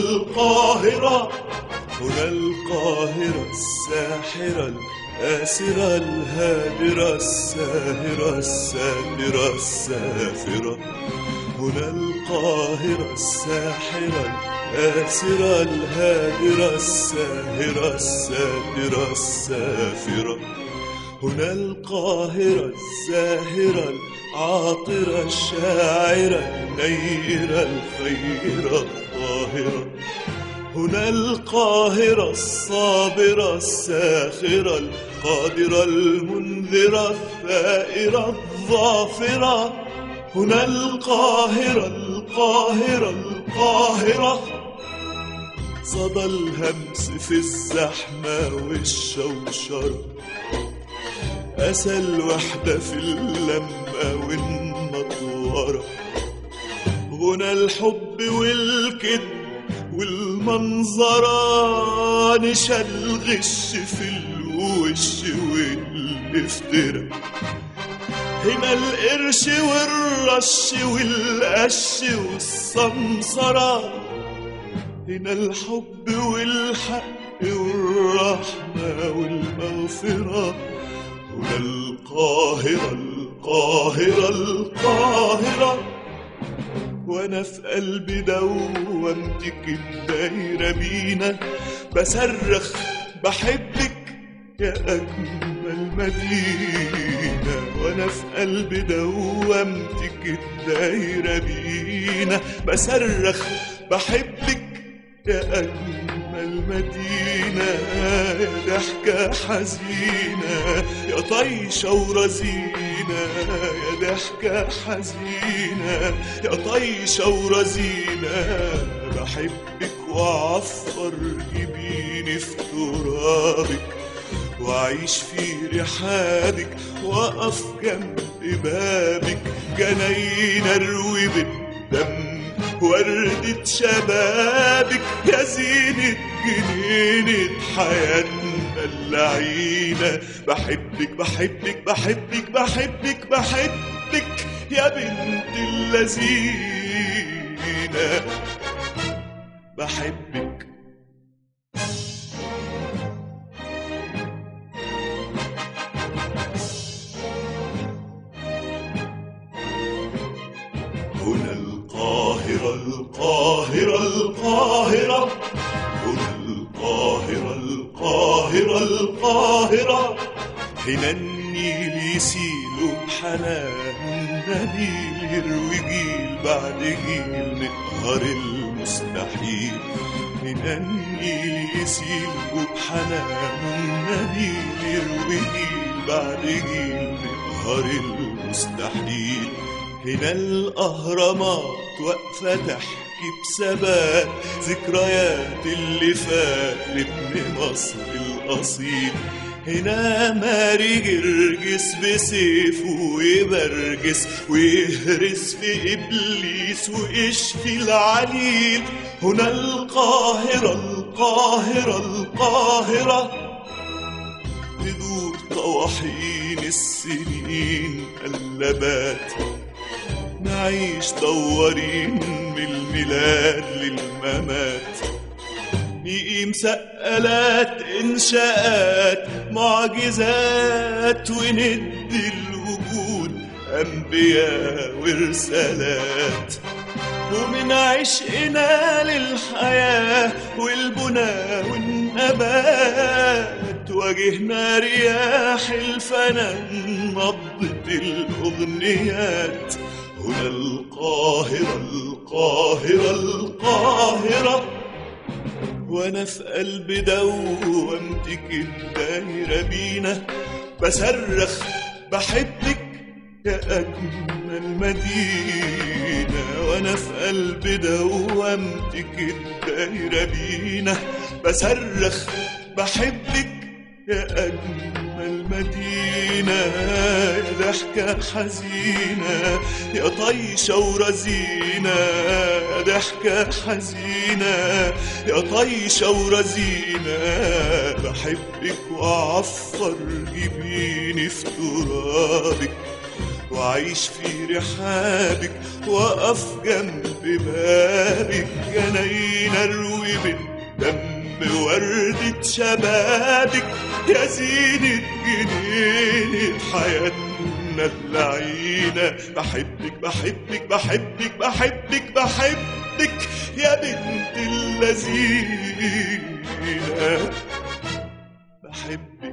القاهرة هنا القاهرة الساحرة الآسرة الهادرة الساهرة السافرة السافرة هنا القاهرة الساحرة الآسرة الهادرة الساهرة السافرة السافرة هنا القاهرة الزاهرة العاطرة الشاعرة النيرة الخيرة الطاهرة هنا القاهرة الصابرة الساخرة القادرة المنذرة الثائرة الظافرة هنا القاهرة القاهرة القاهرة صدى الهمس في الزحمة والشوشرة أسى الوحدة في اللمة والنطورة غنى الحب والكذب والمنظرة نشا الغش في الوش والافتراء هنا القرش والرش والقش والسمسرة هنا الحب والحق والرحمة والمغفرة هنا القاهرة القاهرة القاهرة وانا في قلبي دوامتك الدايرة بينا بصرخ بحبك يا أجمل مدينة وأنا في قلبي دوامتك الدايرة بينا بصرخ بحبك يا أجمل مدينة يا ضحكة حزينة يا طيشة ورزينة يا ضحكة حزينة يا طيشة ورزينة بحبك وأعفر جبيني في ترابك وأعيش في رحابك وأقف جنب بابك جناين أروي بالدم وردة شبابك يا زينة جنينة حياتنا اللعينة بحبك بحبك بحبك بحبك بحبك يا بنت اللذينة بحبك هنا القاهرة القاهرة القاهرة هنا القاهرة القاهرة القاهرة هنا النيل يسيل بحنان نبيل يروي جيل بعد جيل نقهر المستحيل هنا النيل يسيل بحنان نبيل يروي جيل بعد جيل نقهر المستحيل هنا الأهرامات واقفة تحكي بثبات ذكريات اللي فات لابن مصر الأصيل هنا ماري جرجس بسيفه ويبرجس ويهرس في إبليس ويشفي العليل هنا القاهرة القاهرة القاهرة تدور طواحين السنين قلبات نعيش دورين من الميلاد للممات نقيم سقلات إنشاءات معجزات وندي الوجود أنبياء ورسالات ومن عشقنا للحياة والبنى والنبات واجهنا رياح الفنان نبضة الأغنيات هنا القاهرة القاهرة القاهرة وانا في قلب دوامتك الدايرة بينا بصرخ بحبك يا أجمل مدينة وأنا في قلب دوامتك الدايرة بينا بصرخ بحبك يا أجمل مدينة يا ضحكة حزينة يا طيشة ورزينة يا ضحكة حزينة يا طيشة ورزينة بحبك وأعفر جبيني في ترابك وأعيش في رحابك وأقف جنب بابك جناين أروي بالدم وردة شبابك يا زينة جنينة حياتنا اللعينة بحبك بحبك بحبك بحبك بحبك يا بنت اللذينة بحبك